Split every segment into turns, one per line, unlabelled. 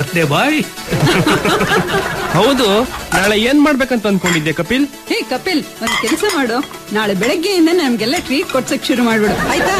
Birthday ಬಾಯ್
ಹೌದು ನಾಳೆ ಏನ್ ಮಾಡ್ಬೇಕಂತ ಅನ್ಕೊಂಡಿದ್ದೆ ಕಪಿಲ್
ಹೇ ಕಪಿಲ್ ಒಂದ್ ಕೆಲಸ ಮಾಡು ನಾಳೆ ಬೆಳಗ್ಗೆಯಿಂದ ನಮ್ಗೆಲ್ಲ ಟ್ರೀಟ್ ಕೊಡ್ಸಕ್ ಶುರು ಮಾಡ್ಬಿಡು ಆಯ್ತಾ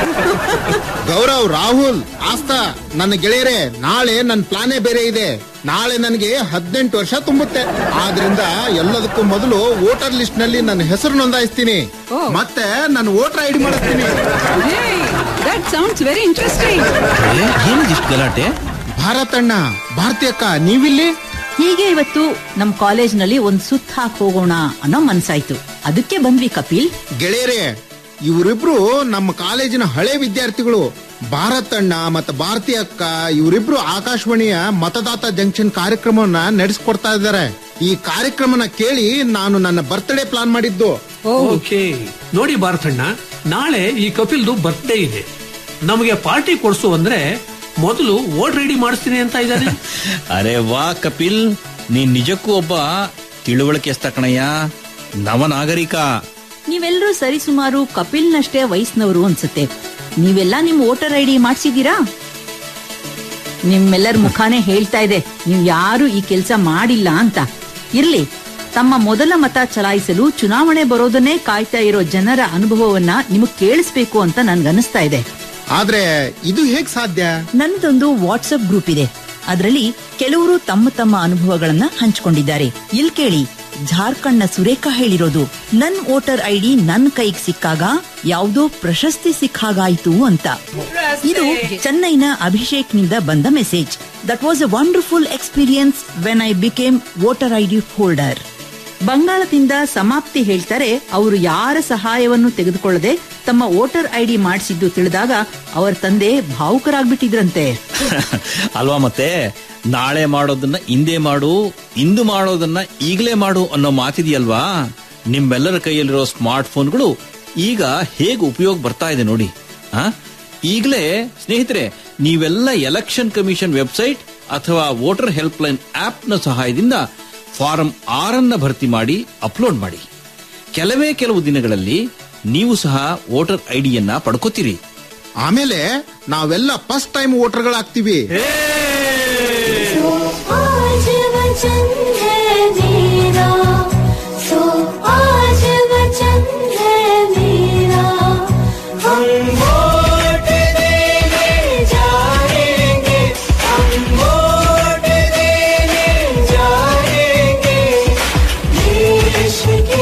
ಗೌರವ್ ರಾಹುಲ್ ಆಸ್ತಾ ನನ್ನ ಗೆಳೆಯರೇ ನಾಳೆ ನನ್ನ ಪ್ಲಾನೇ ಬೇರೆ ಇದೆ ನಾಳೆ ನನಗೆ ಹದಿನೆಂಟು ವರ್ಷ ತುಂಬುತ್ತೆ ಆದ್ರಿಂದ ಎಲ್ಲದಕ್ಕೂ ಮೊದಲು ವೋಟರ್ ಲಿಸ್ಟ್ ನಲ್ಲಿ ನನ್ನ ಹೆಸರು ನೋಂದಾಯಿಸ್ತೀನಿ
ಓ.
ಮತ್ತೆ ನನ್ನ ವೋಟರ್ ಐಡಿ ಮಾಡಿಸ್ತೀನಿ
hey that sounds very interesting
ಏನಿದಿಷ್ಟು ಗಲಾಟೆ
ಭಾರತ್ ಅಣ್ಣ ಭಾರತೀಯಕ್ಕ ನೀವಿಲ್ಲಿ
ಹೀಗೆ ಇವತ್ತು ನಮ್ ಕಾಲೇಜ್ನಲ್ಲಿ ಒಂದ್ ಸುತ್ತ ಹಾಕ್ ಹೋಗೋಣ ಅನ್ನೋ ಮನ್ಸಾಯ್ತು ಅದಕ್ಕೆ ಬಂದ್ವಿ ಕಪಿಲ್
ಗೆಳೆಯರೇ ಇವರಿಬ್ರು ನಮ್ಮ ಕಾಲೇಜಿನ ಹಳೆ ವಿದ್ಯಾರ್ಥಿಗಳು ಭಾರತ್ ಅಣ್ಣ ಮತ್ತೆ ಭಾರತಿ ಅಕ್ಕ ಇವರಿಬ್ರು ಆಕಾಶವಾಣಿಯ ಮತದಾತ ಜಂಕ್ಷನ್ ಕಾರ್ಯಕ್ರಮವನ್ನ ನಡೆಸ್ಕೊಡ್ತಾ ಇದ್ದಾರೆ ಈ ಕಾರ್ಯಕ್ರಮನ ಕೇಳಿ ನಾನು ನನ್ನ ಬರ್ತ್ಡೇ ಪ್ಲಾನ್ ಮಾಡಿದ್ದು
ಓಕೆ ನೋಡಿ ಭಾರತಣ್ಣ ನಾಳೆ ಈ ಕಪಿಲ್ದು ಬರ್ತ್ಡೇ ಇದೆ ನಮಗೆ ಪಾರ್ಟಿ ಕೊಡ್ಸು ಅಂದ್ರೆ ಮೊದಲು ವೋಟ್ ರೆಡಿ ಮಾಡಿಸ್ತೀನಿ ಅಂತ ಇದ್ದಾನೆ
ಅರೆ ವಾ ಕಪಿಲ್ ನೀನ್ ನಿಜಕ್ಕೂ ಒಬ್ಬ ತಿಳುವಳಿಕೆಸ್ತ ಕಣಯ್ಯ ನವನಾಗರಿಕ
ನೀವೆಲ್ಲರೂ ಸರಿಸುಮಾರು ಕಪಿಲ್ನಷ್ಟೇ ವಯಸ್ಸಿನವರು ಅನ್ಸುತ್ತೆ ನೀವೆಲ್ಲ ನಿಮ್ ವೋಟರ್ ಐಡಿ ಮಾಡ್ಸಿದೀರಾ ನಿಮ್ಮೆಲ್ಲರ ಮುಖಾನೇ ಹೇಳ್ತಾ ಇದೆ ನೀವ್ ಯಾರು ಈ ಕೆಲ್ಸ ಮಾಡಿಲ್ಲ ಅಂತ ಇರ್ಲಿ ತಮ್ಮ ಮೊದಲ ಮತ ಚಲಾಯಿಸಲು ಚುನಾವಣೆ ಬರೋದನ್ನೇ ಕಾಯ್ತಾ ಇರೋ ಜನರ ಅನುಭವವನ್ನ ನಿಮಗ್ ಕೇಳಿಸ್ಬೇಕು ಅಂತ ನನ್ಗನ್ನಿಸ್ತಾ ಇದೆ
ಆದ್ರೆ ಇದು ಹೇಗ್ ಸಾಧ್ಯ
ನನ್ನದೊಂದು ವಾಟ್ಸ್ಆಪ್ ಗ್ರೂಪ್ ಇದೆ ಅದರಲ್ಲಿ ಕೆಲವರು ತಮ್ಮ ತಮ್ಮ ಅನುಭವಗಳನ್ನ ಹಂಚಿಕೊಂಡಿದ್ದಾರೆ ಇಲ್ ಕೇಳಿ ಜಾರ್ಖಂಡ್ನ ಸುರೇಖಾ ಹೇಳಿರೋದು ನನ್ ವೋಟರ್ ಐಡಿ ನನ್ ಕೈಗೆ ಸಿಕ್ಕಾಗ ಯಾವುದೋ ಪ್ರಶಸ್ತಿ ಸಿಕ್ಕಾಗಾಯ್ತು ಅಂತ ಇದು ಚೆನ್ನೈನ ಅಭಿಷೇಕ್ ನಿಂದ ಬಂದ message that was a wonderful experience when I became voter ID holder ಬಂಗಾಳದಿಂದ ಸಮಾಪ್ತಿ ಹೇಳ್ತಾರೆ ಅವರು ಯಾರ ಸಹಾಯವನ್ನು ತೆಗೆದುಕೊಳ್ಳದೆ ತಮ್ಮ ವೋಟರ್ ಐಡಿ ಮಾಡಿಸಿದ್ದು ತಿಳಿದಾಗ ಅವರ ತಂದೆ ಭಾವುಕರಾಗ್ಬಿಟ್ಟಿದ್ರಂತೆ
ಅಲ್ವಾ ಮತ್ತೆ ನಾಳೆ ಮಾಡೋದನ್ನ ಇಂದೇ ಮಾಡು ಇಂದು ಮಾಡೋದನ್ನ ಈಗಲೇ ಮಾಡು ಅನ್ನೋ ಮಾತಿದೆಯಲ್ವಾ ನಿಮ್ಮೆಲ್ಲರ ಕೈಯಲ್ಲಿರೋ ಸ್ಮಾರ್ಟ್ ಫೋನ್ಗಳು ಈಗ ಹೇಗೆ ಉಪಯೋಗ ಬರ್ತಾ ಇದೆ ನೋಡಿ ಆ ಈಗಲೇ ಸ್ನೇಹಿತರೆ ನೀವೆಲ್ಲ ಎಲೆಕ್ಷನ್ ಕಮಿಷನ್ ವೆಬ್ಸೈಟ್ ಅಥವಾ ವೋಟರ್ ಹೆಲ್ಪ್ ಲೈನ್ ಆಪ್ ನ ಸಹಾಯದಿಂದ ಫಾರಂ ಆರನ್ನ ಭರ್ತಿ ಮಾಡಿ ಅಪ್ಲೋಡ್ ಮಾಡಿ ಕೆಲವೇ ಕೆಲವು ದಿನಗಳಲ್ಲಿ ನೀವು ಸಹ ವೋಟರ್ ಐಡಿಯನ್ನ ಪಡ್ಕೋತೀರಿ
ಆಮೇಲೆ ನಾವೆಲ್ಲ ಫಸ್ಟ್ ಟೈಮ್ ವೋಟರ್ಗಳಾಗ್ತೀವಿ
सो आज वचन है मेरा सो आज वचन है मेरा हम वोट देने जाएंगे हम वोट देने जाएंगे देश के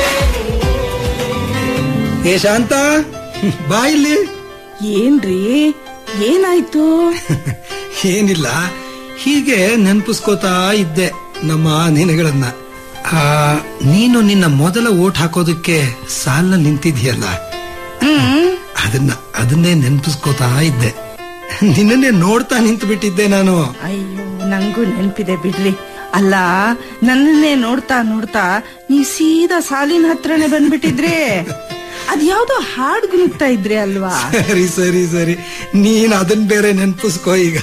ಏ ಶಾಂತ ಬಾ ಇಲ್ಲಿ
ಏನ್ರಿ ಏನಾಯ್ತು
ಏನಿಲ್ಲ ಹೀಗೆ ನೆನ್ಪಿಸ್ಕೋತಾ ಇದ್ದೆ ನಮ್ಮ ನೆನೆಗಳನ್ನ ಆ, ನೀನು ನಿನ್ನ ಮೊದಲ ಓಟ್ ಹಾಕೋದಕ್ಕೆ ಸಾಲ ನಿಂತಿದ್ಯಲ್ಲ ಅದನ್ನ ಅದನ್ನೇ ನೆನ್ಪಿಸ್ಕೋತಾ ಇದ್ದೆ ನಿನ್ನನ್ನೇ ನೋಡ್ತಾ ನಿಂತು ಬಿಟ್ಟಿದ್ದೆ ನಾನು
ಅಯ್ಯೋ ನಂಗೂ ನೆನ್ಪಿದೆ ಬಿಡ್ರಿ ಅಲ್ಲ ನನ್ನನ್ನೇ ನೋಡ್ತಾ ನೋಡ್ತಾ ನೀ ಸೀದಾ ಸಾಲಿನ ಹತ್ರನೇ ಬಂದ್ಬಿಟ್ಟಿದ್ರಿ ಅದ್ಯಾವ್ದೋ ಹಾಡ್ ಗುನುಗ್ತಾ ಇದ್ರಿ ಅಲ್ವಾ
ಸರಿ ಸರಿ ಸರಿ ನೀನ್ ಅದನ್ ಬೇರೆ ನೆನ್ಪಿಸ್ಕೋ ಈಗ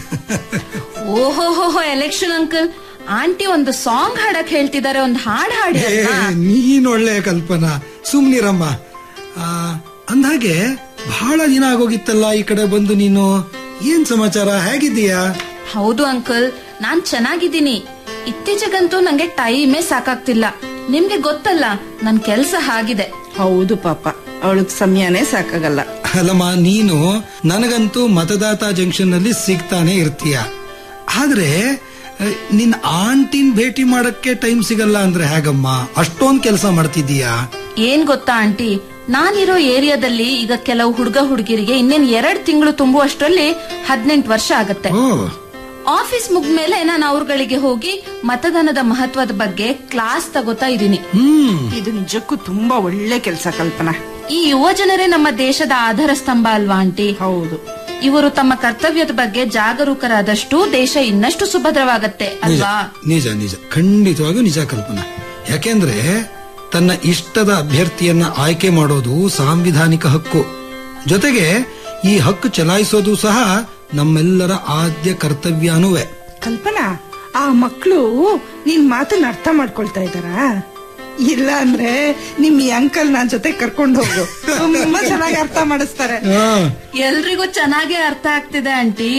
ಓಹೋಹೋ ಎಲೆಕ್ಷನ್ ಅಂಕಲ್ ಆಂಟಿ ಒಂದು ಸಾಂಗ್ ಹಾಡಕ್ ಹೇಳ್ತಿದ್ದಾರೆ ಒಂದು ಹಾಡ್ ಹಾಡಿ
ಏ,
ಅಲ್ವಾ?
ನೀನ್ ಒಳ್ಳೆ ಕಲ್ಪನಾ ಸುಮ್ನಿರಮ್ಮ ಆ, ಅಂದ್ಹಾಗೆ ಬಹಳ ದಿನ ಆಗೋಗಿತ್ತಲ್ಲ ಈ ಕಡೆ ಬಂದು ನೀನು ಏನ್ ಸಮಾಚಾರ ಹೇಗಿದ್ದೀಯಾ
ಹೌದು ಅಂಕಲ್ ನಾನ್ ಚೆನ್ನಾಗಿದ್ದೀನಿ ಇತ್ತೀಚೆಗಂತೂ ನಂಗೆ ಟೈಮೇ ಸಾಕಾಗ್ತಿಲ್ಲ ನಿಮ್ಗೆ ಗೊತ್ತಲ್ಲ ನನ್ ಕೆಲ್ಸ ಹಾಗಿದೆ
ಹೌದು ಪಾಪ ಅವಳಗ್ ಸಮಯನೇ ಸಾಕಾಗಲ್ಲ
ಅಲ್ಲಮ್ಮ ನೀನು ನನಗಂತೂ ಮತದಾತ ಜಂಕ್ಷನ್ ನಲ್ಲಿ ಸಿಗ್ತಾನೆ ಇರ್ತೀಯ ಆದ್ರೆ ಆ, ನಿನ್ ಆಂಟಿನ್ ಭೇಟಿ ಮಾಡಕ್ಕೆ ಟೈಮ್ ಸಿಗಲ್ಲ ಅಂದ್ರೆ ಹೇಗಮ್ಮ ಅಷ್ಟೊಂದ್ ಕೆಲಸ ಮಾಡ್ತಿದ್ದೀಯಾ
ಏನ್ ಗೊತ್ತಾ ಆಂಟಿ ನಾನಿರೋ ಏರಿಯಾದಲ್ಲಿ ಈಗ ಕೆಲವು ಹುಡುಗ ಹುಡುಗಿರಿಗೆ ಇನ್ನೇನ್ ಎರಡ್ ತಿಂಗಳು ತುಂಬುವಷ್ಟರಲ್ಲಿ ಹದಿನೆಂಟು ವರ್ಷ ಆಗತ್ತೆ
ಓ
ಆಫೀಸ್ ಮುಗ್ದ್ಮೇಲೆ ನಾನು ಅವ್ರಗಳಿಗೆ ಹೋಗಿ ಮತದಾನದ ಮಹತ್ವದ ಬಗ್ಗೆ ಕ್ಲಾಸ್ ತಗೋತಾ ಇದೀನಿ
ಹ್ಮ್
ಇದು ನಿಜಕ್ಕೂ ತುಂಬಾ ಒಳ್ಳೆ ಕೆಲ್ಸ ಕಲ್ಪನಾ
ಈ ಯುವ ಜನರೇ ನಮ್ಮ ದೇಶದ ಆಧಾರ ಸ್ತಂಭ ಅಲ್ವಾ ಆಂಟಿ
ಹೌದು
ಇವರು ತಮ್ಮ ಕರ್ತವ್ಯದ ಬಗ್ಗೆ ಜಾಗರೂಕರಾದಷ್ಟು ದೇಶ ಇನ್ನಷ್ಟು ಸುಭದ್ರವಾಗತ್ತೆ
ನಿಜ
ಅಲ್ವಾ
ನಿಜ ನಿಜ ಖಂಡಿತವಾಗಿಯೂ ನಿಜ ಕಲ್ಪನಾ ಯಾಕೆಂದ್ರೆ ತನ್ನ ಇಷ್ಟದ ಅಭ್ಯರ್ಥಿಯನ್ನ ಆಯ್ಕೆ ಮಾಡೋದು ಸಾಂವಿಧಾನಿಕ ಹಕ್ಕು ಜೊತೆಗೆ ಈ ಹಕ್ಕು ಚಲಾಯಿಸೋದು ಸಹ ನಮ್ಮೆಲ್ಲರ ಆದ್ಯ ಕರ್ತವ್ಯನೂವೆ
ಕಲ್ಪನಾ ಆ ಮಕ್ಕಳು ನಿನ್ ಮಾತನ್ನ ಅರ್ಥ ಮಾಡ್ಕೊಳ್ತಾ ಇದ್ದಾರಾ ಇಲ್ಲ ಅಂದ್ರೆ ನಿಮ್ ಈ ಅಂಕಲ್ ನಾನ್ ಜೊತೆ ಕರ್ಕೊಂಡು ಹೋಗು ತುಂಬಾ ಚೆನ್ನಾಗಿ ಅರ್ಥ ಮಾಡಿಸ್ತಾರೆ
ಆ,
ಎಲ್ರಿಗೂ ಚೆನ್ನಾಗೇ ಅರ್ಥ ಆಗ್ತಿದೆ ಆಂಟಿ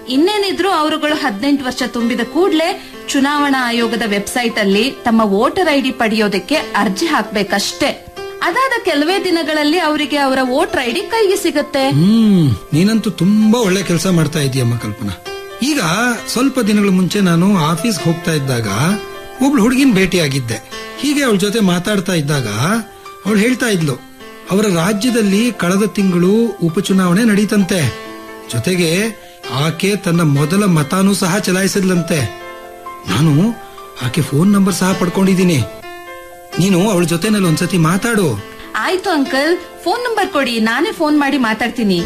ಇನ್ನೇನಿದ್ರು ಅವರುಗಳು ಹದಿನೆಂಟು ವರ್ಷ ತುಂಬಿದ ಕೂಡಲೇ ಚುನಾವಣಾ ಆಯೋಗದ ವೆಬ್ಸೈಟ್ ಅಲ್ಲಿ ತಮ್ಮ ವೋಟರ್ ಐಡಿ ಪಡೆಯೋದಕ್ಕೆ ಅರ್ಜಿ ಹಾಕ್ಬೇಕಷ್ಟೇ ಅದಾದ ಕೆಲವೇ ದಿನಗಳಲ್ಲಿ ಅವರಿಗೆ ಅವರ ವೋಟರ್ ಐಡಿ ಕೈಗೆ ಸಿಗುತ್ತೆ
ಹ್ಮ್ ನೀನಂತೂ ತುಂಬಾ ಒಳ್ಳೆ ಕೆಲಸ ಮಾಡ್ತಾ ಇದೀಯಮ್ಮ ಕಲ್ಪನಾ ಈಗ ಸ್ವಲ್ಪ ದಿನಗಳ ಮುಂಚೆ ನಾನು ಆಫೀಸ್ ಹೋಗ್ತಾ ಇದ್ದಾಗ ಒಬ್ಳು ಹುಡುಗಿನ ಭೇಟಿಯಾಗಿದ್ದೆ ಹೀಗೆ ಅವಳ ಜೊತೆ ಮಾತಾಡ್ತಾ ಇದ್ದಾಗ ಅವಳು ಹೇಳ್ತಾ ಇದ್ಲು ಅವರ ರಾಜ್ಯದಲ್ಲಿ ಕಳೆದ ತಿಂಗಳು ಉಪಚುನಾವಣೆ ನಡೀತಂತೆ ಜೊತೆಗೆ ಆಕೆ ತನ್ನ ಮೊದಲ ಮತಾನೂ ಸಹ ಚಲಾಯಿಸಿದ್ಲಂತೆ ನಾನು ಆಕೆ ಫೋನ್ ನಂಬರ್ ಸಹ ಪಡ್ಕೊಂಡಿದ್ದೀನಿ ನೀನು ಅವಳ ಜೊತೆನಲ್ಲಿ ಒಂದ್ಸತಿ ಮಾತಾಡು
ಆಯ್ತು ಅಂಕಲ್ ಫೋನ್ ನಂಬರ್ ಕೊಡಿ ನಾನೇ ಫೋನ್ ಮಾಡಿ ಮಾತಾಡ್ತೀನಿ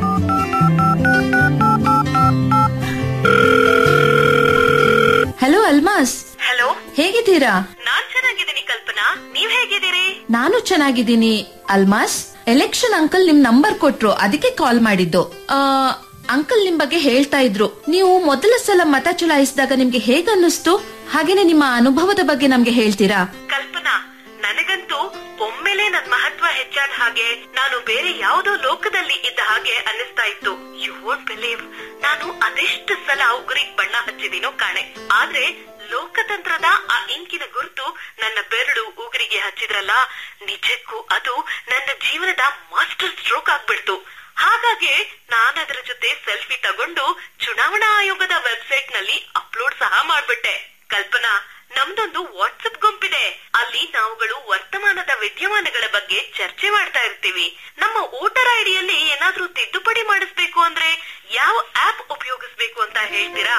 ಹಲೋ ಅಲ್ಮಾಸ್
ಹಲೋ
ಹೇಗಿದ್ದೀರಾ
ನಾನ್ ಚೆನ್ನಾಗಿದ್ದೀನಿ ಕಲ್ಪನಾ ನೀವ್ ಹೇಗಿದ್ದೀರಿ
ನಾನು ಚೆನ್ನಾಗಿದ್ದೀನಿ ಅಲ್ಮಾಸ್ ಎಲೆಕ್ಷನ್ ಅಂಕಲ್ ನಿಮ್ ನಂಬರ್ ಕೊಟ್ರು ಅದಕ್ಕೆ ಕಾಲ್ ಮಾಡಿದ್ದು ಆ, ಅಂಕಲ್ ನಿಮ್ ಬಗ್ಗೆ ಹೇಳ್ತಾ ಇದ್ರು ನೀವು ಮೊದಲ ಸಲ ಮತ ಚಲಾಯಿಸಿದಾಗ ನಿಮ್ಗೆ ಹೇಗ್ ಅನ್ನಿಸ್ತು ಹಾಗೇನೆ ನಿಮ್ಮ ಅನುಭವದ ಬಗ್ಗೆ ನಮ್ಗೆ ಹೇಳ್ತೀರಾ
ಕಲ್ಪನಾ ನನಗಂತೂ ಒಮ್ಮೆಲೆ ನನ್ ಮಹತ್ವ ಹೆಚ್ಚಾದ ಹಾಗೆ ನಾನು ಬೇರೆ ಯಾವುದೋ ಲೋಕದಲ್ಲಿ ಇದ್ದ ಹಾಗೆ ಅನ್ನಿಸ್ತಾ ಇತ್ತು ಯು ವೋಂಟ್ ಬಿಲೀವ್ ನಾನು ಅದೆಷ್ಟು ಸಲ ಉಗುರಿಗ್ ಬಣ್ಣ ಹಚ್ಚಿದೀನೋ ಕಾಣೆ ಆದ್ರೆ ಲೋಕತಂತ್ರದ ಆ ಇಂಕಿನ ಗುರುತು ನನ್ನ ಬೆರಳು ಉಗುರಿಗೆ ಹಚ್ಚಿದ್ರಲ್ಲ ನಿಜಕ್ಕೂ ಅದು ನನ್ನ ಜೀವನದ ಮಾಸ್ಟರ್ ಸ್ಟ್ರೋಕ್ ಆಗ್ಬಿಡ್ತು ಹಾಗಾಗಿ ನಾನದರ ಜೊತೆ ಸೆಲ್ಫಿ ತಗೊಂಡು ಚುನಾವಣಾ ಆಯೋಗದ ವೆಬ್ಸೈಟ್ ನಲ್ಲಿ ಅಪ್ಲೋಡ್ ಸಹ ಮಾಡ್ಬಿಟ್ಟೆ ಕಲ್ಪನಾ ನಮ್ದೊಂದು ವಾಟ್ಸ್ಆಪ್ ಗುಂಪಿದೆ ಅಲ್ಲಿ ನಾವುಗಳು ವರ್ತಮಾನದ ವಿದ್ಯಮಾನಗಳ ಬಗ್ಗೆ ಚರ್ಚೆ ಮಾಡ್ತಾ ಇರ್ತೀವಿ ನಮ್ಮ ವೋಟರ್ ಐಡಿಯಲ್ಲಿ ಏನಾದ್ರೂ ತಿದ್ದುಪಡಿ ಮಾಡಿಸ್ಬೇಕು ಅಂದ್ರೆ ಯಾವ ಆಪ್ ಉಪಯೋಗಿಸ್ಬೇಕು ಅಂತ ಹೇಳ್ತೀರಾ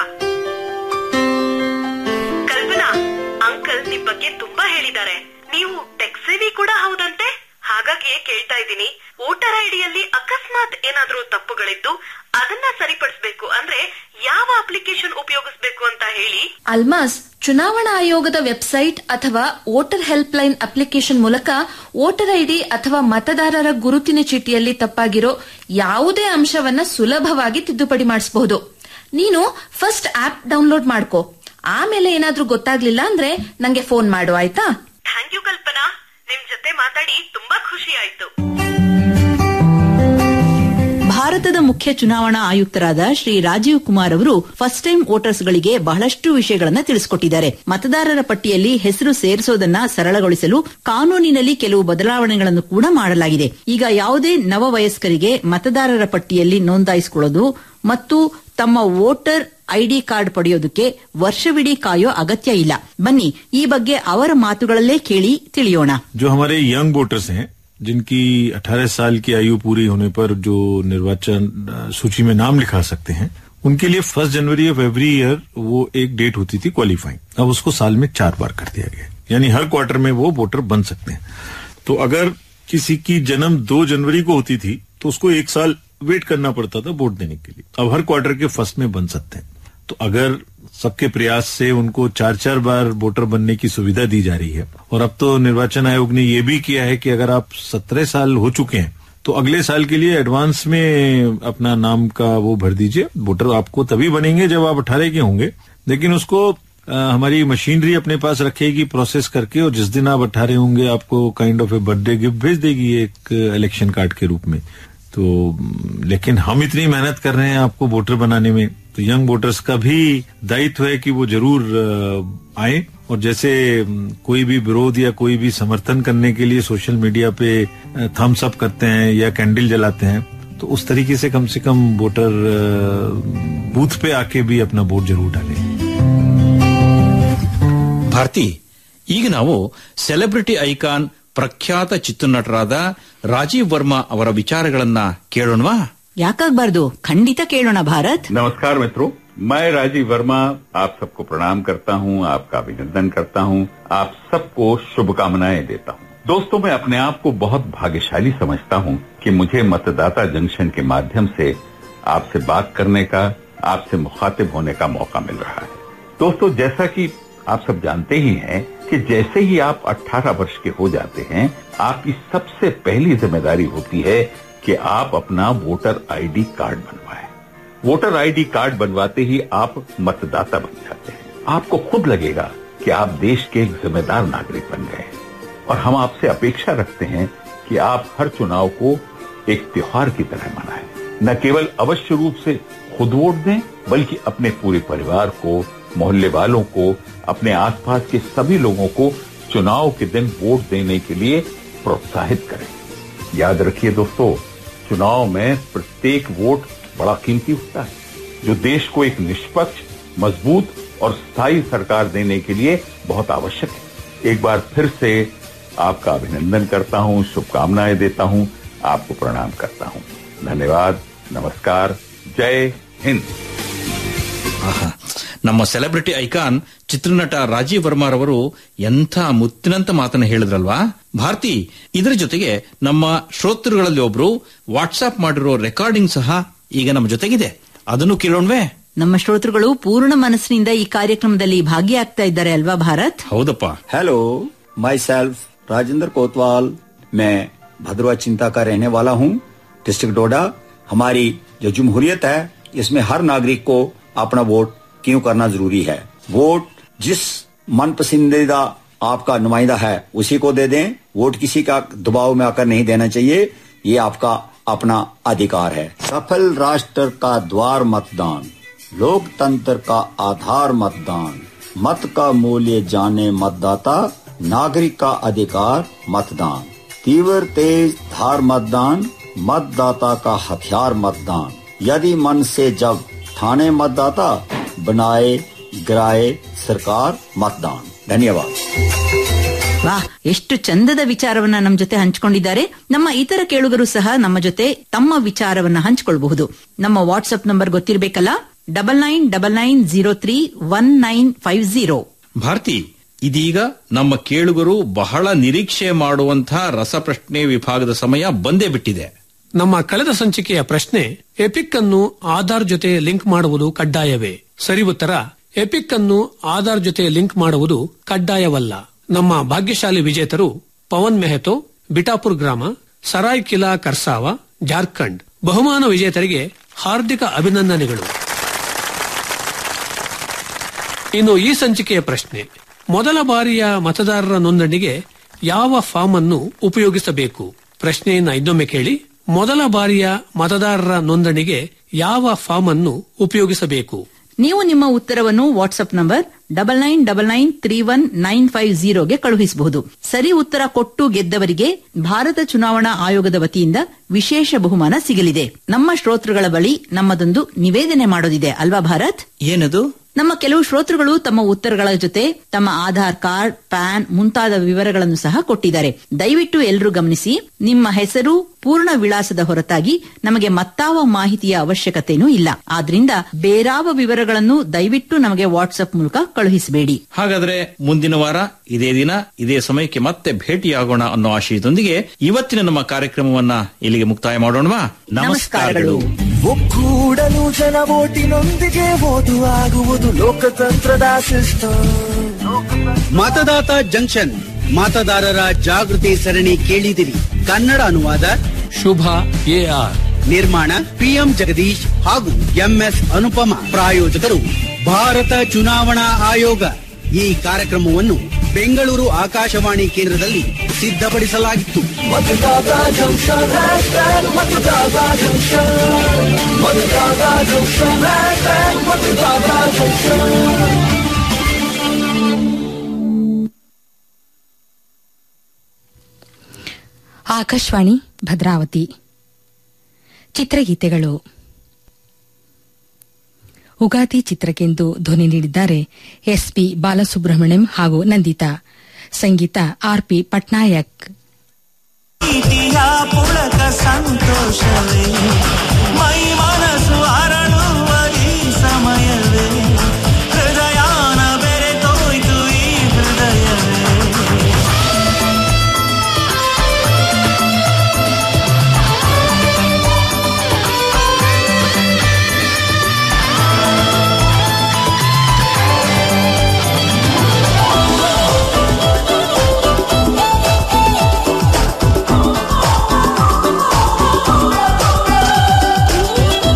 ಕಲ್ಪನಾ ಅಂಕಲ್ ನಿಮ್ ಬಗ್ಗೆ ತುಂಬಾ ಹೇಳಿದ್ದಾರೆ ನೀವು ಟೆಕ್ಸೇವಿ ಕೂಡ ಹೌದಂತೆ ಹಾಗಾಗಿ ಕೇಳ್ತಾ ಇದ್ದೀನಿ ವೋಟರ್ ಐಡಿಯಲ್ಲಿ ಅಕಸ್ಮಾತ್ ಏನಾದ್ರೂ ತಪ್ಪುಗಳಿದ್ದು ಅದನ್ನ ಸರಿಪಡಿಸ್ಬೇಕು ಅಂದ್ರೆ ಯಾವ ಅಪ್ಲಿಕೇಶನ್ ಉಪಯೋಗಿಸ್ಬೇಕು ಅಂತ ಹೇಳಿ
ಅಲ್ಮಾಸ್ ಚುನಾವಣಾ ಆಯೋಗದ ವೆಬ್ಸೈಟ್ ಅಥವಾ ವೋಟರ್ ಹೆಲ್ಪ್ ಲೈನ್ ಅಪ್ಲಿಕೇಶನ್ ಮೂಲಕ ವೋಟರ್ ಐಡಿ ಅಥವಾ ಮತದಾರರ ಗುರುತಿನ ಚೀಟಿಯಲ್ಲಿ ತಪ್ಪಾಗಿರೋ ಯಾವುದೇ ಅಂಶವನ್ನ ಸುಲಭವಾಗಿ ತಿದ್ದುಪಡಿ ಮಾಡಿಸಬಹುದು ನೀನು ಫಸ್ಟ್ ಆಪ್ ಡೌನ್ಲೋಡ್ ಮಾಡ್ಕೋ ಆಮೇಲೆ ಏನಾದ್ರೂ ಗೊತ್ತಾಗ್ಲಿಲ್ಲ ಅಂದ್ರೆ ನಂಗೆ ಫೋನ್ ಮಾಡು ಆಯ್ತಾ
ಥ್ಯಾಂಕ್ ಯು ಕಲ್ಪನಾ ನಿಮ್ ಜೊತೆ ಮಾತಾಡಿ ತುಂಬಾ ಖುಷಿ ಆಯ್ತು
ಭಾರತದ ಮುಖ್ಯ ಚುನಾವಣಾ ಆಯುಕ್ತರಾದ ಶ್ರೀ ರಾಜೀವ್ ಕುಮಾರ್ ಅವರು ಫಸ್ಟ್ ಟೈಮ್ ವೋಟರ್ಸ್ಗಳಿಗೆ ಬಹಳಷ್ಟು ವಿಷಯಗಳನ್ನ ತಿಳಿಸಿಕೊಟ್ಟಿದ್ದಾರೆ ಮತದಾರರ ಪಟ್ಟಿಯಲ್ಲಿ ಹೆಸರು ಸೇರಿಸೋದನ್ನ ಸರಳಗೊಳಿಸಲು ಕಾನೂನಿನಲ್ಲಿ ಕೆಲವು ಬದಲಾವಣೆಗಳನ್ನು ಕೂಡ ಮಾಡಲಾಗಿದೆ ಈಗ ಯಾವುದೇ ನವವಯಸ್ಕರಿಗೆ ಮತದಾರರ ಪಟ್ಟಿಯಲ್ಲಿ ನೋಂದಾಯಿಸಿಕೊಳ್ಳೋದು ಮತ್ತು ತಮ್ಮ ವೋಟರ್ ಐಡಿ ಕಾರ್ಡ್ ಪಡೆಯೋದಕ್ಕೆ ವರ್ಷವಿಡೀ ಕಾಯೋ ಅಗತ್ಯ ಇಲ್ಲ ಬನ್ನಿ ಈ ಬಗ್ಗೆ ಅವರ ಮಾತುಗಳಲ್ಲೇ ಕೇಳಿ ತಿಳಿಯೋಣ
जो हमारे यंग वोटर्स हैं जिनकी 18 साल की आयु पूरी होने पर जो निर्वाचन अ, सूची में नाम लिखा सकते हैं उनके लिए first January of every year वो एक डेट होती थी क्वालिफाइंग अब उसको साल में चार बार कर दिया गया है। यानी हर क्वार्टर में वो वोटर बन सकते हैं तो अगर किसी की जन्म दो जनवरी को होती थी तो उसको एक साल वेट करना पड़ता था वोट देने के लिए अब हर क्वार्टर के फर्स्ट में बन सकते हैं तो अगर सबके प्रयास से उनको चार चार बार वोटर बनने की सुविधा दी जा रही है और अब तो निर्वाचन आयोग ने ये भी किया है कि अगर आप सत्रह साल हो चुके हैं तो अगले साल के लिए एडवांस में अपना नाम का वो भर दीजिए वोटर आपको तभी बनेंगे जब आप अठारह के होंगे लेकिन उसको अ, हमारी मशीनरी अपने पास रखेगी प्रोसेस करके और जिस दिन आप अठारह होंगे आपको kind of a birthday gift भेज देगी एक इलेक्शन कार्ड के रूप में तो म, लेकिन हम इतनी मेहनत कर रहे हैं आपको वोटर बनाने में तो यंग वोटर्स का भी दायित्व है कि वो जरूर अ, आए और जैसे म, कोई भी विरोध या कोई भी समर्थन करने के लिए सोशल मीडिया पे थम्स अप करते हैं या कैंडल जलाते हैं तो उस तरीके से कम से कम वोटर अ, बूथ पे आके भी अपना वोट जरूर डालें
ಭಾರತಿ ಈಗ ನಾವು ಸೆಲೆಬ್ರಿಟಿ ಐಕಾನ್ ಪ್ರಖ್ಯಾತ ಚಿತ್ರನಟರಾದ ರಾಜೀವ್ ವರ್ಮಾ ಅವರ ವಿಚಾರಗಳನ್ನ ಕೇಳೋಣವಾ
ಯಾಕಾಗ್ಬಾರ್ದು ಖಂಡಿತ ಕೇಳೋಣ ಭಾರತ್
नमस्कार मित्रों मैं राजीव वर्मा आप सबको प्रणाम करता हूं आपका अभिनंदन करता हूं आप सबको शुभकामनाएं देता हूं दोस्तों मैं अपने आप को बहुत भाग्यशाली समझता हूं कि मुझे मतदाता जंक्शन के माध्यम से आपसे बात करने का आपसे मुखातिब होने का मौका मिल रहा है दोस्तों जैसा कि आप सब जानते ही हैं कि जैसे ही आप 18 वर्ष के हो जाते हैं आपकी सबसे पहली जिम्मेदारी होती है कि आप अपना वोटर आईडी कार्ड बनवाएं वोटर आईडी कार्ड बनवाते ही आप मतदाता बन जाते हैं आपको खुद लगेगा कि आप देश के एक जिम्मेदार नागरिक बन गए हैं और हम आपसे अपेक्षा रखते हैं कि आप हर चुनाव को एक त्योहार की तरह मनाएं न केवल अवश्य रूप से खुद वोट दें बल्कि अपने पूरे परिवार को मोहल्ले वालों को अपने आसपास के सभी लोगों को चुनाव के दिन वोट देने के लिए प्रोत्साहित करें याद रखिए दोस्तों चुनाव में प्रत्येक वोट बड़ा कीमती होता है जो देश को एक निष्पक्ष मजबूत और स्थायी सरकार देने के लिए बहुत आवश्यक है एक बार फिर से आपका अभिनंदन करता हूं शुभकामनाएं देता हूं आपको प्रणाम करता हूं धन्यवाद नमस्कार जय हिंद
ಆಹಾ. ನಮ್ಮ ಸೆಲೆಬ್ರಿಟಿ ಐಕಾನ್ ಚಿತ್ರನಟ ರಾಜೀವ್ ವರ್ಮಾರವರು ಎಂಥ ಮುತ್ತಿನಂತ ಮಾತನ್ನ ಹೇಳಿದ್ರಲ್ವಾ ಭಾರತಿ ಇದರ ಜೊತೆಗೆ ನಮ್ಮ ಶ್ರೋತೃಗಳಲ್ಲಿ ಒಬ್ರು ವಾಟ್ಸ್ಆಪ್ ಮಾಡಿರೋ ರೆಕಾರ್ಡಿಂಗ್ ಸಹ ಈಗ ನಮ್ಮ ಜೊತೆಗಿದೆ ಅದನ್ನು ಕೇಳೋಣ್ವೇ
ನಮ್ಮ ಶ್ರೋತೃಗಳು ಪೂರ್ಣ ಮನಸ್ಸಿನಿಂದ ಈ ಕಾರ್ಯಕ್ರಮದಲ್ಲಿ ಭಾಗಿಯಾಗ್ತಾ ಇದ್ದಾರೆ ಅಲ್ವಾ ಭಾರತ್
ಹೌದಪ್ಪ
हेलो माई सेल्फ राजेंद्र कोतवाल मैं भद्रवा चिंता का रहने वाला हूँ डिस्ट्रिक्ट डोडा हमारी जो जमहूरियत है इसमें हर नागरिक को अपना वोट क्यों करना जरूरी है वोट जिस मन पसंदीदा आपका नुमाइंदा है उसी को दे दें वोट किसी का दबाव में आकर नहीं देना चाहिए ये आपका अपना अधिकार है सफल राष्ट्र का द्वार मतदान लोकतंत्र का आधार मतदान मत का मूल्य जाने मतदाता नागरिक का अधिकार मतदान तीव्र तेज धार मतदान मतदाता का हथियार मतदान यदि मन से जब ठाने मतदाता बनाए गिराए सरकार मतदान धन्यवाद
ವಾ ಎಷ್ಟು ಚಂದದ ವಿಚಾರವನ್ನ ನಮ್ಮ ಜೊತೆ ಹಂಚಿಕೊಂಡಿದ್ದಾರೆ ನಮ್ಮ ಇತರ ಕೇಳುಗರು ಸಹ ನಮ್ಮ ಜೊತೆ ತಮ್ಮ ವಿಚಾರವನ್ನ ಹಂಚಿಕೊಳ್ಳಬಹುದು ನಮ್ಮ ವಾಟ್ಸ್ಆಪ್ ನಂಬರ್ ಗೊತ್ತಿರಬೇಕಲ್ಲ double nine double nine zero three one nine five zero
Bharati ಇದೀಗ ನಮ್ಮ ಕೇಳುಗರು ಬಹಳ ನಿರೀಕ್ಷೆ ಮಾಡುವಂತಹ ರಸಪ್ರಶ್ನೆ ವಿಭಾಗದ ಸಮಯ ಬಂದೇ ಬಿಟ್ಟಿದೆ
ನಮ್ಮ ಕಳೆದ ಸಂಚಿಕೆಯ ಪ್ರಶ್ನೆ ಎಪಿಕ್ ಅನ್ನು ಆಧಾರ್ ಜೊತೆ ಲಿಂಕ್ ಮಾಡುವುದು ಕಡ್ಡಾಯವೇ ಸರಿ ಉತ್ತರ ಎಪಿಕ್ ಅನ್ನು ಆಧಾರ್ ಜೊತೆ ಲಿಂಕ್ ಮಾಡುವುದು ಕಡ್ಡಾಯವಲ್ಲ ನಮ್ಮ ಭಾಗ್ಯಶಾಲಿ ವಿಜೇತರು ಪವನ್ ಮೆಹತೋ ಬಿಟಾಪುರ್ ಗ್ರಾಮ ಸರಾಯ್ ಕಿಲಾ ಕರ್ಸಾವ ಜಾರ್ಖಂಡ್ ಬಹುಮಾನ ವಿಜೇತರಿಗೆ ಹಾರ್ದಿಕ ಅಭಿನಂದನೆಗಳು ಇನ್ನು ಈ ಸಂಚಿಕೆಯ ಪ್ರಶ್ನೆ ಮೊದಲ ಬಾರಿಯ ಮತದಾರರ ನೋಂದಣಿಗೆ ಯಾವ ಫಾರ್ಮ್ ಅನ್ನು ಉಪಯೋಗಿಸಬೇಕು ಪ್ರಶ್ನೆಯನ್ನ ಇನ್ನೊಮ್ಮೆ ಕೇಳಿ ಮೊದಲ ಬಾರಿಯ ಮತದಾರರ ನೋಂದಣಿಗೆ ಯಾವ ಫಾರ್ಮ್ ಅನ್ನು ಉಪಯೋಗಿಸಬೇಕು
ನೀವು ನಿಮ್ಮ ಉತ್ತರವನ್ನು WhatsApp number double nine double nine three one nine five ಜೀರೋಗೆ ಕಳುಹಿಸಬಹುದು ಸರಿ ಉತ್ತರ ಕೊಟ್ಟು ಗೆದ್ದವರಿಗೆ ಭಾರತ ಚುನಾವಣಾ ಆಯೋಗದ ವತಿಯಿಂದ ವಿಶೇಷ ಬಹುಮಾನ ಸಿಗಲಿದೆ ನಮ್ಮ ಶ್ರೋತೃಗಳ ಬಳಿ ನಮ್ಮದೊಂದು ನಿವೇದನೆ ಮಾಡೋದಿದೆ ಅಲ್ವಾ ಭಾರತ್
ಏನದು
ನಮ್ಮ ಕೆಲವು ಶ್ರೋತೃಗಳು ತಮ್ಮ ಉತ್ತರಗಳ ಜೊತೆ ತಮ್ಮ ಆಧಾರ್ ಕಾರ್ಡ್ ಪ್ಯಾನ್ ಮುಂತಾದ ವಿವರಗಳನ್ನು ಸಹ ಕೊಟ್ಟಿದ್ದಾರೆ ದಯವಿಟ್ಟು ಎಲ್ಲರೂ ಗಮನಿಸಿ ನಿಮ್ಮ ಹೆಸರು ಪೂರ್ಣ ವಿಳಾಸದ ಹೊರತಾಗಿ ನಮಗೆ ಮತ್ತಾವ ಮಾಹಿತಿಯ ಅವಶ್ಯಕತೆನೂ ಇಲ್ಲ ಆದ್ರಿಂದ ಬೇರಾವ ವಿವರಗಳನ್ನು ದಯವಿಟ್ಟು ನಮಗೆ ವಾಟ್ಸ್ಆಪ್ ಮೂಲಕ ಕಳುಹಿಸಬೇಡಿ
ಹಾಗಾದ್ರೆ ಮುಂದಿನ ವಾರ ಇದೇ ದಿನ ಇದೇ ಸಮಯಕ್ಕೆ ಮತ್ತೆ ಭೇಟಿಯಾಗೋಣ ಅನ್ನೋ ಆಶಯದೊಂದಿಗೆ ಇವತ್ತಿನ ನಮ್ಮ ಕಾರ್ಯಕ್ರಮವನ್ನ ಇಲ್ಲಿಗೆ ಮುಕ್ತಾಯ ಮಾಡೋಣವಾ ನಮಸ್ಕಾರಗಳು
ಒಕ್ಕೂಡಲು ಜನ ಓಟಿನೊಂದಿಗೆ ಓದು ಆಗುವುದು ಲೋಕತಂತ್ರದ ಸಿಸ್ಟಮ್
ಮತದಾತ ಜಂಕ್ಷನ್ ಮತದಾರರ ಜಾಗೃತಿ ಸರಣಿ ಕೇಳಿದಿರಿ ಕನ್ನಡ ಅನುವಾದ
ಶುಭ ಎಆರ್
ನಿರ್ಮಾಣ ಪಿಎಂ ಜಗದೀಶ್ ಹಾಗೂ ಎಂಎಸ್ ಅನುಪಮ ಪ್ರಾಯೋಜಕರು ಭಾರತ ಚುನಾವಣಾ ಆಯೋಗ ಈ ಕಾರ್ಯಕ್ರಮವನ್ನು ಬೆಂಗಳೂರು ಆಕಾಶವಾಣಿ ಕೇಂದ್ರದಲ್ಲಿ ಸಿದ್ಧಪಡಿಸಲಾಗಿತ್ತು
Matadata junction hashtag Matadata junction Matadata junction hashtag Matadata junction
Akashvani Bhadravati ಚಿತ್ರಗೀತೆಗಳು ಉಗಾದಿ ಚಿತ್ರಕ್ಕೆಂದು ಧ್ವನಿ ನೀಡಿದ್ದಾರೆ ಎಸ್ಪಿ ಬಾಲಸುಬ್ರಹ್ಮಣ್ಯಂ ಹಾಗೂ ನಂದಿತಾ ಸಂಗೀತ ಆರ್ಪಿ ಪಟ್ನಾಯಕ್
ಪ್ರೀತಿಯ ಪುಳಕ ಸಂತೋಷವೇ ಮೈ ಮನಸ್ಸು ಅರಳುವ ಈ ಸಮಯವೇ ಹೃದಯಾನ ಬೆರೆತೋಯ್ತು ಈ ಹೃದಯವೇ
Thank you.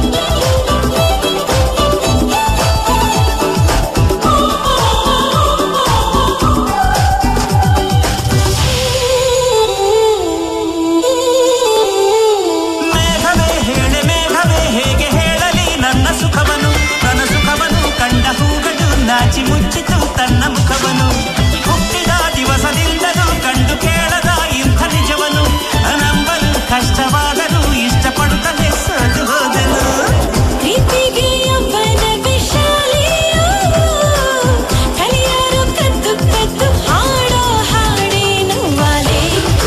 ಮುಚ್ಚಿತು ತನ್ನ ಮುಖವನು ಹುಟ್ಟಿದ ದಿವಸದಿಂದಲೂ ಕಂಡು ಕೇಳದ ಇಂಥ ನಿಜವನು ನಂಬಲು ಕಷ್ಟವಾದರೂ ಇಷ್ಟಪಡುತ್ತಲೇ ಸೋತು ಹೋದನು
ಪ್ರೀತಿಗೆ ಯೌವನ ವಿಶಾಲಿಯೋ ಕಲಿಯರು ಕದ್ದು ಕದ್ದು ಹಾಡೋ ಹಾಡೇನು ವಾಲೆ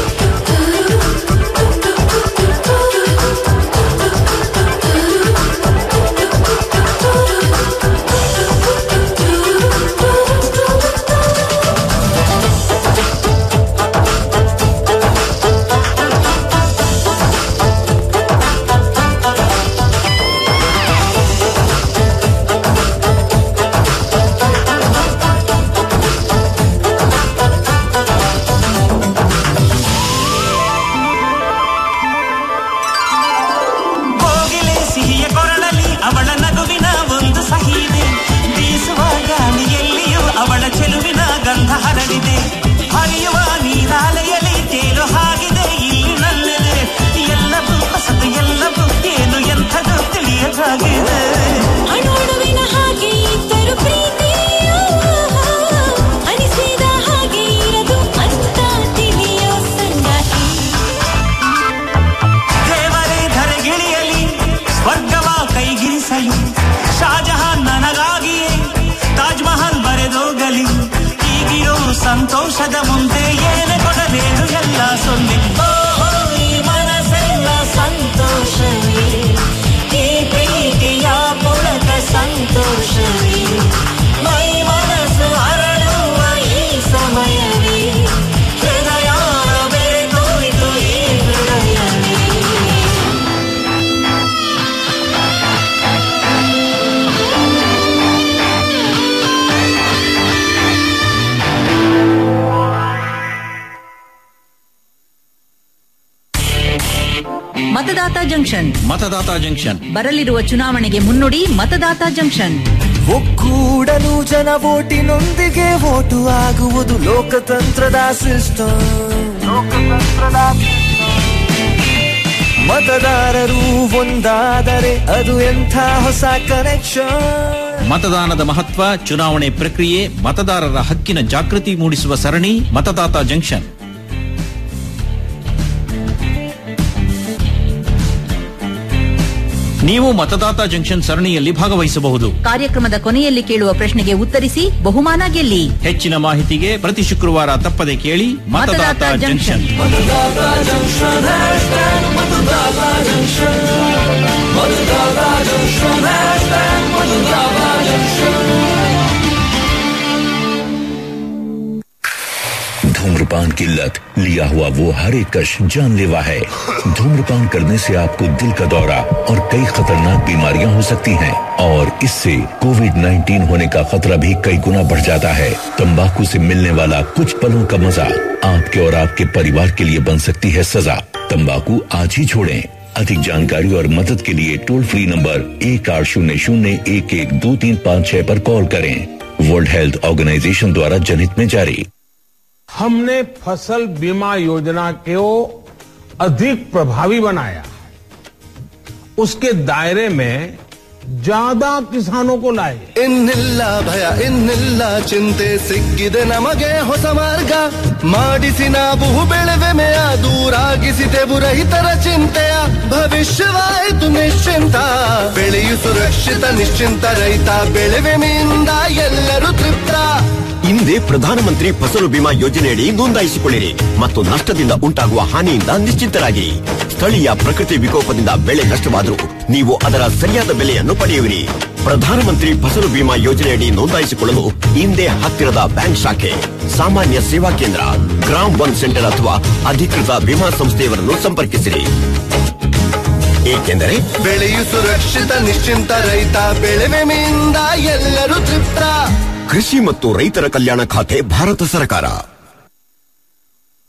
ಕೋಗಿಲೆ ಸಿಹಿಯ ಕೊರಳಲ್ಲಿ ಅವಳ ನಗುವಿನ ಒಂದು ಸಹಿ ಇದೆ ಬೀಸುವ ಗಾಳಿಯಲ್ಲಿಯೂ ಅವಳ ಚೆಲುವಿನ ಗಂಧ ಹರಡಿದೆ ಹರಿಯುವ ನೀರಾಲೆಯಲ್ಲಿ ತೇಲು ಹಾಗಿದೆ ಇಲ್ಲಿ ನನ್ನೆದೆ ಎಲ್ಲವೂ ಹೊಸದು ಎಲ್ಲವೂ ಏನು ಎಂಥದು ತಿಳಿಯದಾಗಿದೆ
ಅಣುವಿನ ಹಾಗೆ ಇದ್ದರು ಪ್ರೀತಿಯೋ ಅನಿಸಿದ ಹಾಗೆ ಇರದು ಅಂತ ತಿಳಿಯೋ ಸಂಗಾತಿ
ದೇವರೇ ಧರೆಗಿಳಿಯಲಿ ಸ್ವರ್ಗವ ಕೈಗಿರಿಸಲಿ ಶಾಜಹಾನ್ ನನಗಾಗಿಯೇ ತಾಜ್ ಮಹಲ್ ಬರೆದೋಗಲಿ ಈಗಿರೋ ಸಂತೋಷದ ಮುಂದೆ ಏನೇ ಕೊಡಲೇನು ಎಲ್ಲ ಸೊನ್ನೆ ಓಹೋ, ಈ ಮನಸ್ಸೆಲ್ಲ ಸಂತೋಷವೇ ಈ ಪ್ರೀತಿಯ ಮೂಲಕ ಸಂತೋಷವೇ ಮೈ ಮನಸ್ಸು ಅರಳುವ ಈ ಸಮಯವೇ ಹೃದಯ ಬೆರೆತೋಯ್ತು ಈ ಹೃದಯವೇ
ಮತದಾತ ಜಂಕ್ಷನ್
ಮತದಾತ ಜಂಕ್ಷನ್
ಬರಲಿರುವ ಚುನಾವಣೆಗೆ ಮುನ್ನುಡಿ ಮತದಾತ ಜಂಕ್ಷನ್
ಒಕ್ಕೂಡಲು ಜನ ಓಟಿನೊಂದಿಗೆ ಓಟು ಆಗುವುದು ಲೋಕತಂತ್ರದ ಸಿಸ್ಟಮ್ ಮತದಾರರು ಒಂದಾದರೆ ಅದು ಎಂಥ ಹೊಸ ಕನೆಕ್ಷನ್
ಮತದಾನದ ಮಹತ್ವ ಚುನಾವಣೆ ಪ್ರಕ್ರಿಯೆ ಮತದಾರರ ಹಕ್ಕಿನ ಜಾಗೃತಿ ಮೂಡಿಸುವ ಸರಣಿ ಮತದಾತ ಜಂಕ್ಷನ್ ನೀವು ಮತದಾತ ಜಂಕ್ಷನ್ ಸರಣಿಯಲ್ಲಿ ಭಾಗವಹಿಸಬಹುದು
ಕಾರ್ಯಕ್ರಮದ ಕೊನೆಯಲ್ಲಿ ಕೇಳುವ ಪ್ರಶ್ನೆಗೆ ಉತ್ತರಿಸಿ ಬಹುಮಾನ ಗೆಲ್ಲಿ
ಹೆಚ್ಚಿನ ಮಾಹಿತಿಗೆ ಪ್ರತಿ ಶುಕ್ರವಾರ ತಪ್ಪದೆ ಕೇಳಿ Matadata
Matadata
junction
Matadata junction hashtag Matadata junction Matadata junction hashtag Matadata junction
धूम्रपान की लत लिया हुआ वो हर एक कश जानलेवा है धूम्रपान करने से आपको दिल का दौरा और कई खतरनाक बीमारियां हो सकती हैं और इससे कोविड 19 होने का खतरा भी कई गुना बढ़ जाता है तंबाकू से मिलने वाला कुछ पलों का मजा आपके और आपके परिवार के लिए बन सकती है सजा तंबाकू आज ही छोड़ें अधिक जानकारी और मदद के लिए टोल फ्री नंबर एक आठ शून्य शून्य एक एक दो तीन पाँच छह पर कॉल करें वर्ल्ड हेल्थ ऑर्गेनाइजेशन द्वारा जनहित में जारी
हमने फसल बीमा योजना को अधिक प्रभावी बनाया उसके दायरे में ज्यादा किसानों को लाए
ಇನ್ನಿಲ್ಲ ಭಯ ಇನ್ನಿಲ್ಲ ಚಿಂತೆ ಸಿಕ್ಕಿದೆ ನಮಗೆ ಹೊಸ ಮಾರ್ಗ ಮಾಡಿಸಿ ನಾವು ಬೆಳೆವೆಮೆಯ ದೂರಾಗಿಸಿದೆವು ರೈತರ ಚಿಂತೆಯ ಭವಿಷ್ಯವಾಯಿತು ನಿಶ್ಚಿಂತ ಬೆಳೆಯು ಸುರಕ್ಷಿತ ನಿಶ್ಚಿಂತ ರೈತ ಬೆಳೆವೆಮೆಯಿಂದ ಎಲ್ಲರೂ ತೃಪ್ತ
ಹಿಂದೆ ಪ್ರಧಾನಮಂತ್ರಿ ಫಸಲು ಬಿಮಾ ಯೋಜನೆಯಡಿ ನೋಂದಾಯಿಸಿಕೊಳ್ಳಿರಿ ಮತ್ತು ನಷ್ಟದಿಂದ ಉಂಟಾಗುವ ಹಾನಿಯಿಂದ ನಿಶ್ಚಿಂತರಾಗಿರಿ ಸ್ಥಳೀಯ ಪ್ರಕೃತಿ ವಿಕೋಪದಿಂದ ಬೆಳೆ ನಷ್ಟವಾದರೂ ನೀವು ಅದರ ಸರಿಯಾದ ಬೆಲೆಯನ್ನು ಪಡೆಯುವಿರಿ ಪ್ರಧಾನಮಂತ್ರಿ ಫಸಲು ಬಿಮಾ ಯೋಜನೆಯಡಿ ನೋಂದಾಯಿಸಿಕೊಳ್ಳಲು ಹಿಂದೆ ಹತ್ತಿರದ ಬ್ಯಾಂಕ್ ಶಾಖೆ ಸಾಮಾನ್ಯ ಸೇವಾ ಕೇಂದ್ರ ಗ್ರಾಮ್ ಒನ್ ಸೆಂಟರ್ ಅಥವಾ ಅಧಿಕೃತ ವಿಮಾ ಸಂಸ್ಥೆಯವರನ್ನು ಸಂಪರ್ಕಿಸಿರಿ ಏಕೆಂದರೆ
ಬೆಳೆಯು ಸುರಕ್ಷಿತ ನಿಶ್ಚಿಂತ ರೈತ ಬೆಳೆ ವಿಮೆಯಿಂದ ಎಲ್ಲರೂ ತೃಪ್ತ
ಕೃಷಿ ಮತ್ತು ರೈತರ ಕಲ್ಯಾಣ ಖಾತೆ ಭಾರತ ಸರ್ಕಾರ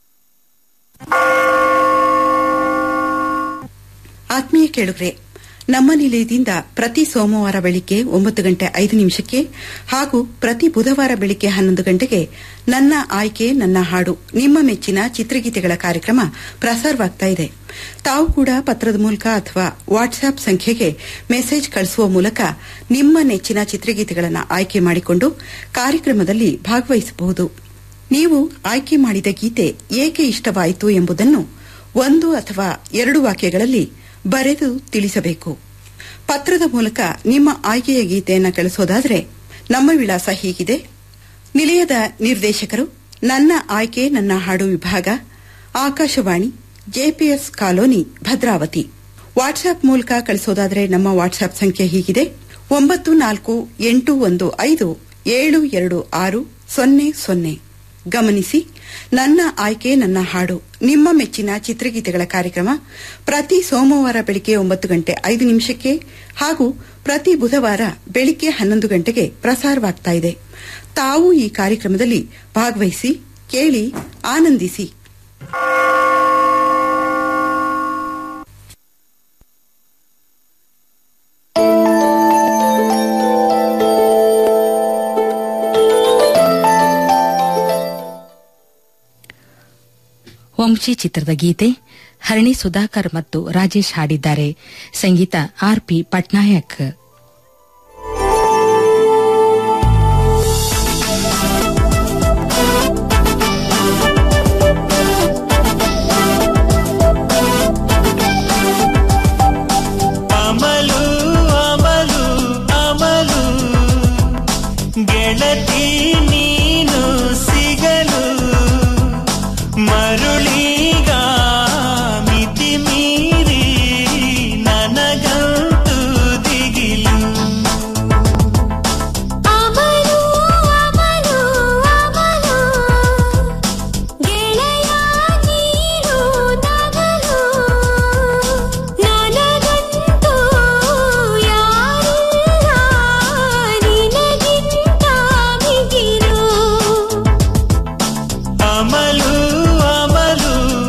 ಆತ್ಮೀಯ ಕೇಳುಗ್ರೆ
ನಮ್ಮ ನಿಲಯದಿಂದ ಪ್ರತಿ ಸೋಮವಾರ ಬೆಳಿಗ್ಗೆ ಒಂಬತ್ತು ಗಂಟೆ ಐದು ನಿಮಿಷಕ್ಕೆ ಹಾಗೂ ಪ್ರತಿ ಬುಧವಾರ ಬೆಳಿಗ್ಗೆ ಹನ್ನೊಂದು ಗಂಟೆಗೆ ನನ್ನ ಆಯ್ಕೆ ನನ್ನ ಹಾಡು ನಿಮ್ಮ ಮೆಚ್ಚಿನ ಚಿತ್ರಗೀತೆಗಳ ಕಾರ್ಯಕ್ರಮ ಪ್ರಸಾರವಾಗ್ತಾ ಇದೆ ತಾವು ಕೂಡ ಪತ್ರದ ಮೂಲಕ ಅಥವಾ ವಾಟ್ಸ್ಆಪ್ ಸಂಖ್ಯೆಗೆ ಮೆಸೇಜ್ ಕಳಿಸುವ ಮೂಲಕ ನಿಮ್ಮ ನೆಚ್ಚಿನ ಚಿತ್ರಗೀತೆಗಳನ್ನು ಆಯ್ಕೆ ಮಾಡಿಕೊಂಡು ಕಾರ್ಯಕ್ರಮದಲ್ಲಿ ಭಾಗವಹಿಸಬಹುದು ನೀವು ಆಯ್ಕೆ ಮಾಡಿದ ಗೀತೆ ಏಕೆ ಇಷ್ಟವಾಯಿತು ಎಂಬುದನ್ನು ಒಂದು ಅಥವಾ ಎರಡು ವಾಕ್ಯಗಳಲ್ಲಿ ಬರೆದು ತಿಳಿಸಬೇಕು ಪತ್ರದ ಮೂಲಕ ನಿಮ್ಮ ಆಯ್ಕೆಯ ಗೀತೆಯನ್ನು ಕಳಿಸೋದಾದರೆ ನಮ್ಮ ವಿಳಾಸ ಹೀಗಿದೆ ನಿಲಯದ ನಿರ್ದೇಶಕರು ನನ್ನ ಆಯ್ಕೆ ನನ್ನ ಹಾಡು ವಿಭಾಗ Akashvani JPS colony Bhadravati WhatsApp ಮೂಲಕ ಕಳಿಸೋದಾದರೆ ನಮ್ಮ ವಾಟ್ಸ್ಆಪ್ ಸಂಖ್ಯೆ ಹೀಗಿದೆ ಒಂಬತ್ತು ನಾಲ್ಕು ಎಂಟು ಒಂದು ಐದು ಏಳು ಎರಡು ಆರು ಸೊನ್ನೆ ಸೊನ್ನೆ ಗಮನಿಸಿ ನನ್ನ ಆಯ್ಕೆ ನನ್ನ ಹಾಡು ನಿಮ್ಮ ಮೆಚ್ಚಿನ ಚಿತ್ರಗೀತೆಗಳ ಕಾರ್ಯಕ್ರಮ ಪ್ರತಿ ಸೋಮವಾರ ಬೆಳಿಗ್ಗೆ ಒಂಬತ್ತು ಗಂಟೆ ಐದು ನಿಮಿಷಕ್ಕೆ ಹಾಗೂ ಪ್ರತಿ ಬುಧವಾರ ಬೆಳಿಗ್ಗೆ ಹನ್ನೊಂದು ಗಂಟೆಗೆ ಪ್ರಸಾರವಾಗ್ತಾ ಇದೆ ತಾವು ಈ ಕಾರ್ಯಕ್ರಮದಲ್ಲಿ ಭಾಗವಹಿಸಿ ಕೇಳಿ ಆನಂದಿಸಿ
ವಂಶಿ ಚಿತ್ರದ ಗೀತೆ ಹರಣಿ ಸುಧಾಕರ್ ಮತ್ತು ರಾಜೇಶ್ ಹಾಡಿದ್ದಾರೆ ಸಂಗೀತ ಆರ್ ಪಿ ಪಟ್ನಾಯಕ್
ಅಮಲು ಅಮಲು ಅಮಲು ಗೆಳತಿ ನೀನು ಸಿಗಲು ಮರುಳೀಗ ಮಿತಿ ಮೀರಿ ನನಗಂತೂ ದಿಗಿಲು
ಅಮಲು ಅಮಲು ಅಮಲು ಗೆಳೆಯ ನೀನು ನಗಲು ನನಗಂತೂ ಯಾರಿಲ್ಲ ನಿನಗಿಂತ ಮಿಗಿಲು
ಅಮಲು ಅಮಲು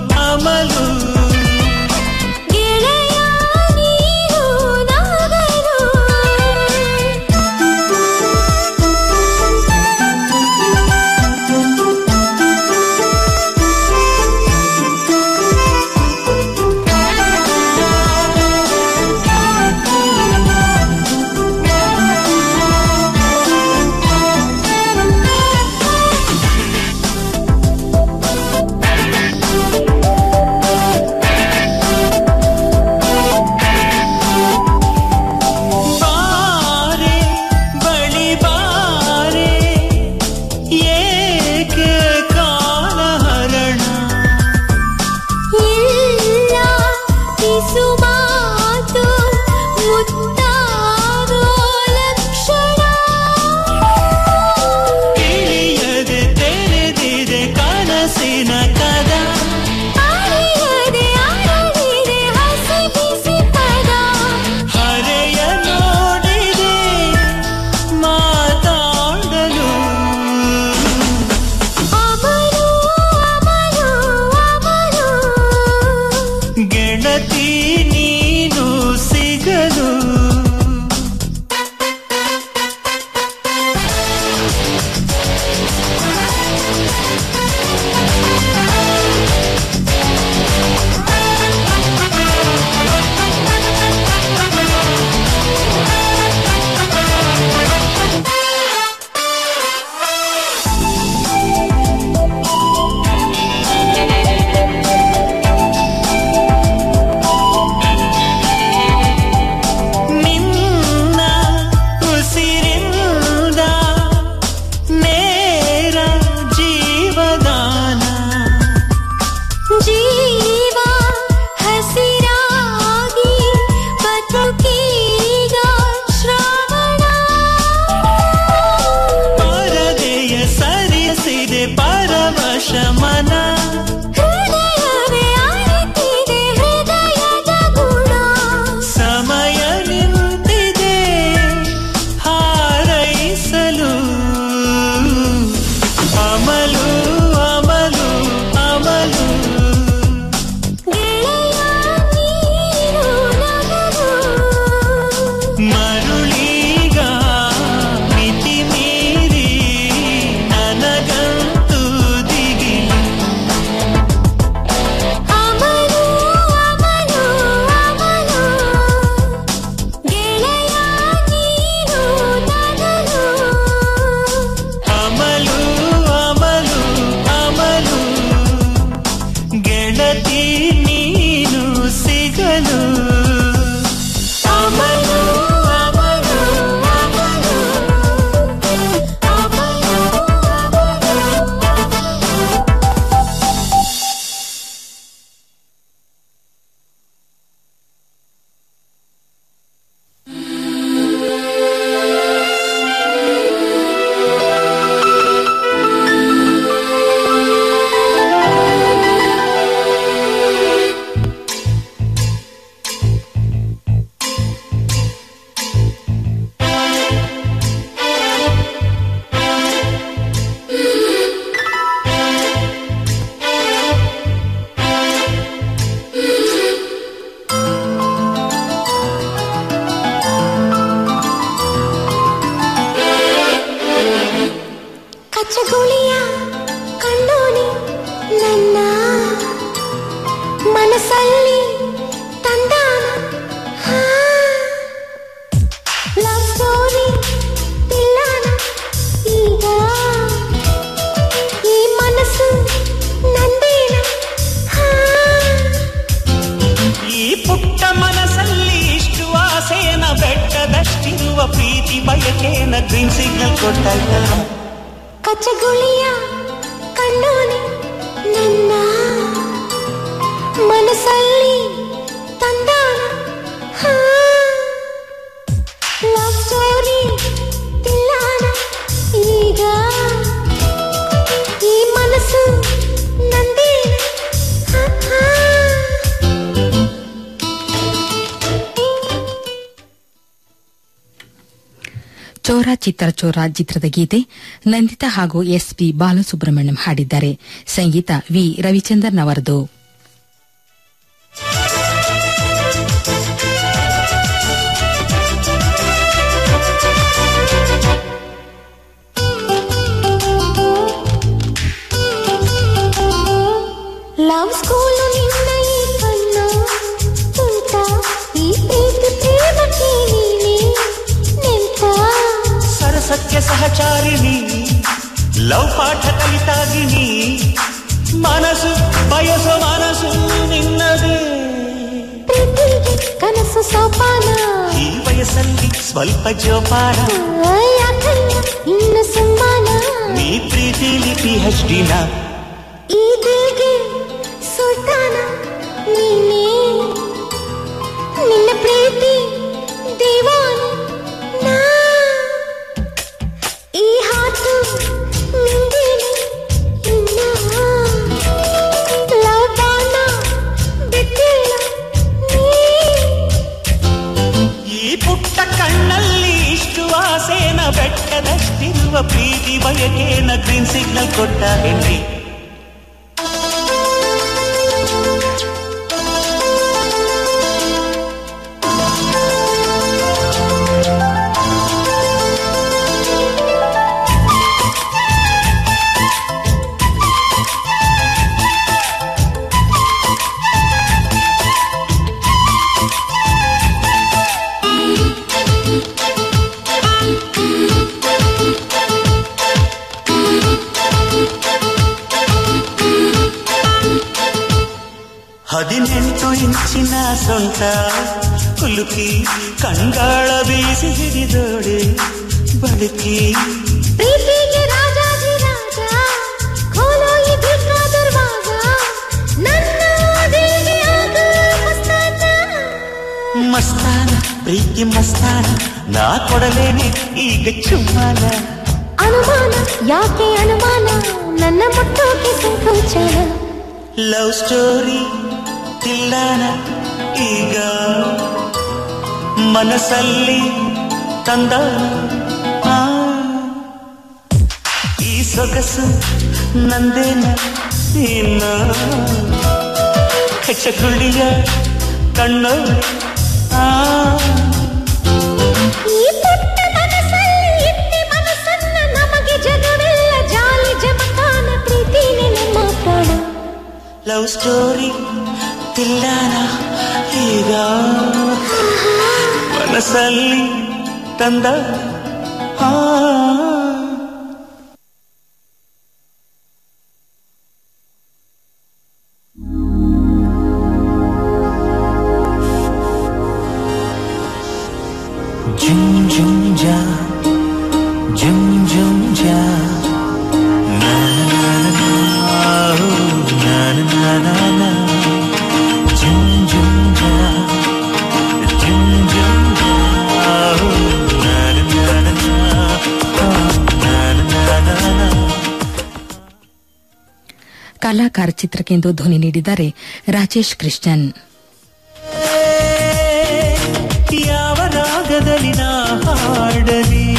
ಕಚ್ಚಗುಳಿಯ ಕಣ್ಣೋನಿ ನನ್ನ ಮನಸ್ಸಲ್ಲಿ ತಂದಾನ ಲವ್ ಸ್ಟೋರಿ ತಿಳ್ಳಾನ ಈಗ ಈ ಮನಸ್ಸು ನಂದೇನ
ಈ ಪುಟ್ಟ ಮನಸ್ಸಲ್ಲಿ ಇಷ್ಟು ಆಸೆಯನ ಬೆಟ್ಟದಷ್ಟಿರುವ ಪ್ರೀತಿ ಬಯಕೆನ ಗ್ರೀನ್ ಸಿಗ್ನಲ್ ಕೊಟ್ಟಾಗ
ಕಚ್ಚಗುಳಿಯ ಕಣ್ಣೋನಿ ನನ್ನ ಮನಸ್ಸಲ್ಲಿ ತಂದಾನ ಲವ್ ಸ್ಟೋರಿ ತಿಳ್ಳಾನ ಈಗ ಈ ಮನಸ್ಸು ನಂದೇನ
ಚೋರ ಚಿತ್ರ ಚೋರ ಚಿತ್ರದ ಗೀತೆ ನಂದಿತಾ ಹಾಗೂ ಎಸ್ ಪಿ ಬಾಲಸುಬ್ರಹ್ಮಣ್ಯಂ ಹಾಡಿದ್ದಾರೆ ಸಂಗೀತ ವಿ ರವಿಚಂದ್ರನ್ ಅವರದು
ಲವ್ ಸ್ಕೂಲು ನಿನ್ನ ಈ ಕಣ್ಣ ತುಂಟ ಈ ಪ್ರೀತಿ ಪ್ರೇಮಕ್ಕೆ ನೀನೇ ನಿಂತ
ಸರಸತ್ಯ ಸಹಚಾರಿಣಿ ಲವ್ ಪಾಠ ಕಲಿತಾಗಿನಿ ಮನಸ್ಸು ಬಯಸೋ ಮನಸ್ಸು ನಿನ್ನದೇ
ಪ್ರೀತಿಗೆ ಕನಸು ಸೋಪಾನ
ಈ ವಯಸ್ಸಲ್ಲಿ ಸ್ವಲ್ಪ ಜೋಪಾನ
ಯಾಕಲ್ಲ ಇನ್ನು ಸಮ್ಮಾನ
ನೀ ಪ್ರೀತಿಲಿ ಪಿ ಎಚ್ ಡಿನ
ಈ ದಿಲ್ಗೆ ಸುಲ್ತಾನ ನೀನೇ ನಿನ್ನ ಪ್ರೀತಿ ದೇವಾನ ನಾ ಈ ಹಾತು ನಿಂದೇನೆ ಇನ್ನ ಲವ್ ಬಾಣ ಬಿಟ್ಟಿಲ್ಲ ನೀ
ಈ ಪುಟ್ಟ ಕಣ್ಣಲ್ಲಿ ಇಷ್ಟು ಆಸೆನ ಬೆಟ್ಟದಷ್ಟಿರುವ ಪ್ರೀತಿ ಬಯಕೇನ ಗ್ರೀನ್ ಸಿಗ್ನಲ್ ಕೊಟ್ಟ ಹೆಂಡ್ರಿ ಹದಿನೆಂಟು ಇಂಚಿನ ಸೊಂಟ ಕುಲುಕಿ ಕಂಗಾಳ ಬೀಸಿ ಹಿಡಿದೋಡೆ ಬಳುಕಿ
ಪ್ರೀತಿಗೆ ರಾಜಾಜಿ ರಾಜ ಖೋಲೋ ಈ ದಿಲ್ ಕಾ ದರ್ವಾಜ ನನ್ನ ದಿಲ್ಗೆ ಆಗ ಮಸ್ತಾನ
ಮಸ್ತಾನ ಪ್ರೀತಿ ಮಸ್ತಾನ ನಾ ಕೊಡಲೇನೆ ಈಗ ಚುಮ್ಮಾನ
ಅನುಮಾನ ಯಾಕೆ ಅನುಮಾನ ನನ್ನ ಮುಟ್ಟೋಕೆ ಸಂಕೋಚನ
ಲವ್ ಸ್ಟೋರಿ ತಿಲ್ಲಾನ ಈಗ ಮನಸ್ಸಲ್ಲಿ ತಂದ ಆ, ಈ ಸೊಗಸು ನಂದೇನ ಇನ್ನ ಹೆಚ್ಚಗುಳಿಯ ಕಣ್ಣು ಆ
ಈ ಪುಟ್ಟ ಮನಸ್ಸಲ್ಲಿ ಇಟ್ಟಿ ಮನಸ್ಸನ್ನ ನಮಗೆ ಜಗವೆಲ್ಲ ಜಾಲಿ ಜಮಖಾನ ಪ್ರೀತಿನೇ ನಮ್ಮ ಪ್ರಾಣ
ಲವ್ ಸ್ಟೋರಿ ತಿಲ್ಲಾನ ಈಗ ಮನಸ್ಸಲ್ಲಿ ತಂದ ಆ
Jum jum ja, jum jum ja, na na na na, oh, na na na na na, jum jum ja, jum jum ja, oh, na na na na na, oh, na na na na na.
ಕಲಾಕಾರ ಚಿತ್ರಕ್ಕೆಂದು ಧ್ವನಿ ನೀಡಿದ್ದಾರೆ ರಾಜೇಶ್ ಕೃಷ್ಣನ್
ಯಾವ ರಾಗದಲ್ಲಿ ನಾ ಹಾಡಲಿ